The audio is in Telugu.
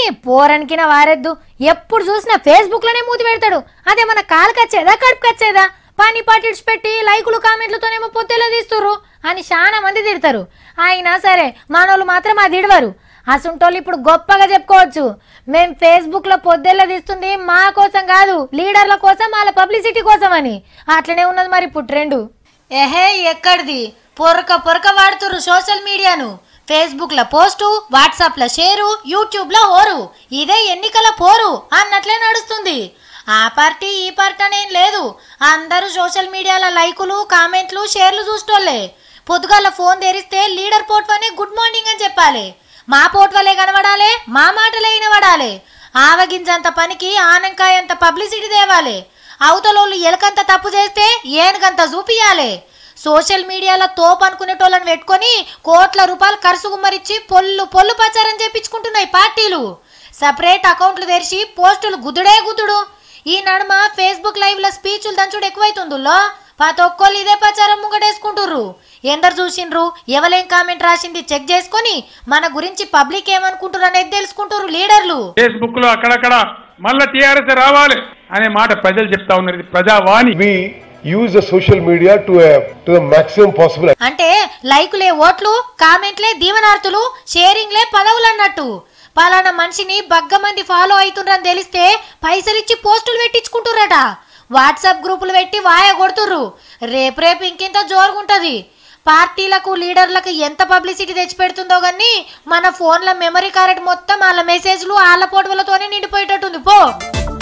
పోరనికిన వారెద్దు ఎప్పుడు చూసినా ఫేస్బుక్ లోనే మూతి పెడతాడు అదే మన కాలుకచ్చేదా కడుపుకచ్చేదా పని పాటిడ్స్ పెట్టి లైకులు కామెంట్లతోనేమో పొత్తేలా తీస్తుర్రు అని చాలా మంది తిడతారు అయినా సరే మనోళ్ళు మాత్రం అది ఇడవరు అసుంటోళ్ళు ఇప్పుడు గొప్పగా చెప్పుకోవచ్చు మేం ఫేస్బుక్ లో పొద్దెల్లా తీస్తుంది మా కోసం కాదు లీడర్ల కోసం వాళ్ళ పబ్లిసిటీ కోసం అని అట్లనే ఉన్నది మరి ఇప్పుడు ట్రెండ్ ఎహే ఎక్కడిది పొరక పొరక వాడుతుర్రు సోషల్ మీడియాను ఫేస్బుక్ లో పోస్టు వాట్సాప్ లో షేరు యూట్యూబ్ లో హోరు ఇదే ఎన్నికల పోరు అన్నట్లే నడుస్తుంది ఆ పార్టీ ఈ పార్టీ అనేం లేదు అందరూ సోషల్ మీడియాలో లైకులు కామెంట్లు షేర్లు చూస్తోళ్ళే పొద్దుగాల ఫోన్ తెరిస్తే లీడర్ పోట్వనే గుడ్ మార్నింగ్ అని చెప్పాలి మా పోట్వలే కనబడాలి మా మాటలే వినబడాలి ఆవగింజంత పనికి ఆనంకాయంత పబ్లిసిటీ తేవాలి అవతలోళ్ళు ఎలకంత తప్పు చేస్తే ఏనుగంత చూపియాలి సోషల్ మీడియాలో తోపు అనుకునేటోళ్ళని పెట్టుకొని కోట్ల రూపాయలు ఖర్చు గుమ్మరిచ్చి పొల్లు పొల్లు ప్రచారం చేపించుకుంటున్నాయి పార్టీలు సపరేట్ అకౌంట్లు తెరిచి పోస్టులు గుద్దుడే గుద్దుడు ఈ నడుమ ఫేస్బుక్ లైవ్ లో స్పీచ్లు దంచుడు ఎక్కువైతుందులో ప్రతి ఒక్కళ్ళు ఇదే ప్రచారం ముంగటేసుకుంటుర్రు ఎందరు చూసిండ్రు ఎవలేం కామెంట్ రాసింది చెక్ చేసుకొని మన గురించి పబ్లిక్ ఏమనుకుంటుర్రు అనేది తెలుసుకుంటుర్రు లీడర్లు ఫేస్బుక్ లో అక్కడక్కడ మళ్ళా టీఆర్ఎస్ రావాలి అనే మాట ప్రజలు చెప్తా ఉన్నారు ఇది ప్రజావాణి we use the social media to a to the maximum possible అంటే లైకులే ఓట్లు కామెంట్లే దీవనార్థులు షేరింగ్లే పదవులు అన్నట్టు పలానా మనిషిని బగ్గ మంది ఫాలో అవుతుండ్రని తెలిస్తే పైసలు ఇచ్చి పోస్టులు పెట్టించుకుంటుర్రట వాట్సాప్ గ్రూపులు పెట్టి వాయ కొడుతుర్రు రేపు రేపు ఇంకింత జోరుగుంటది పార్టీలకు లీడర్లకు ఎంత పబ్లిసిటీ తెచ్చి పెడుతుందో గానీ మన ఫోన్ల మెమరీ కార్డ్ మొత్తం వాళ్ళ మెసేజ్లు వాళ్ళ ఫోటోలతోనే నిండిపోయేటట్టుంది పో